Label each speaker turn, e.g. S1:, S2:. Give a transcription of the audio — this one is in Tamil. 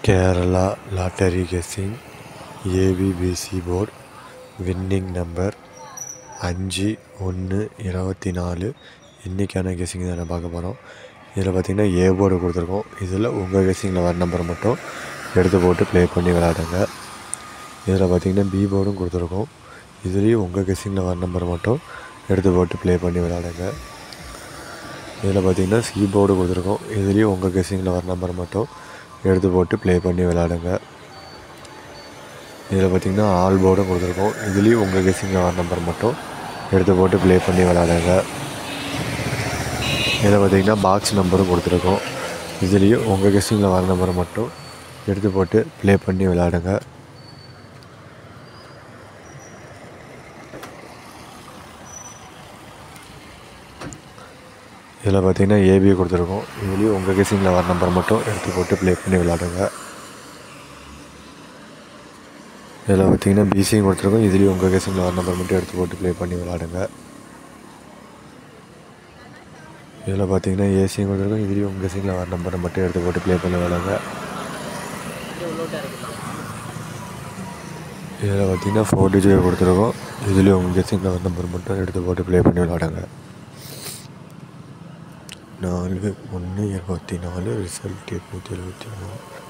S1: Kerala lottery guessing ABBC board winning number அஞ்சு ஒன்று இருபத்தி நாலு இன்றைக்கான கெஸ்ஸிங் தான் பார்க்க போகிறோம் இதில் பார்த்திங்கன்னா ஏ போர்டு கொடுத்துருக்கோம் இதில் உங்கள் கெஸ்ஸிங்கில் வர நம்பரை மட்டும் எடுத்து போட்டு ப்ளே பண்ணி விளையாடுங்க இதில் பார்த்திங்கன்னா பி போர்டும் கொடுத்துருக்கோம் இதுலேயும் உங்கள் கெஸ்ஸிங்கில் வர நம்பர் மட்டும் எடுத்து போட்டு ப்ளே பண்ணி விளையாடுங்க இதில் பார்த்திங்கன்னா சி போர்டு கொடுத்துருக்கோம் இதுலேயும் உங்கள் கெஸ்ஸிங்கில் வர நம்பர் மட்டும் எடுத்து போட்டு ப்ளே பண்ணி விளையாடுங்க இதில் பார்த்திங்கன்னா ஆல் போர்டும் கொடுத்துருக்கோம் இதுலேயும் உங்கள் கெஸ்ஸிங்கில் வர நம்பர் மட்டும் எடுத்து போட்டு ப்ளே பண்ணி விளையாடுங்க இதில் பார்த்திங்கன்னா பாக்ஸ் நம்பரும் கொடுத்துருக்கோம் இதுலேயும் உங்கள் கெஸ்ஸிங்கில் வர நம்பர் மட்டும் எடுத்து போட்டு ப்ளே பண்ணி விளையாடுங்க இதில் பார்த்தீங்கன்னா ஏபி கொடுத்துருக்கோம் இதுலேயும் உங்கள் கெஸ்ஸிங்கில் வர நம்பர் மட்டும் எடுத்து போட்டு ப்ளே பண்ணி விளாடுங்க இதில் பார்த்தீங்கன்னா பிசியும் கொடுத்துருக்கோம் இதுலேயும் உங்கள் கெஸ்ஸிங்கில் வர நம்பர் மட்டும் எடுத்து போட்டு ப்ளே பண்ணி விளாடுங்க இதில் பார்த்தீங்கன்னா ஏசியும் கொடுத்துருக்கோம் இதுலேயும் உங்கள் கெஸ்ஸிங்கில் வர நம்பரை மட்டும் எடுத்து போட்டு ப்ளே பண்ணி விளாடுங்க இதில் பார்த்தீங்கன்னா ஃபோர் டிஜிட் கொடுத்துருக்கோம் இதுலேயும் உங்கள் கெஸ்ஸிங்கில் வர நம்பர் மட்டும் எடுத்து போட்டு ப்ளே பண்ணி விளாடுங்க நாலு ஒன்று இருபத்தி நாலு ரிசல்ட் எட்நூற்றி எழுபத்தி மூணு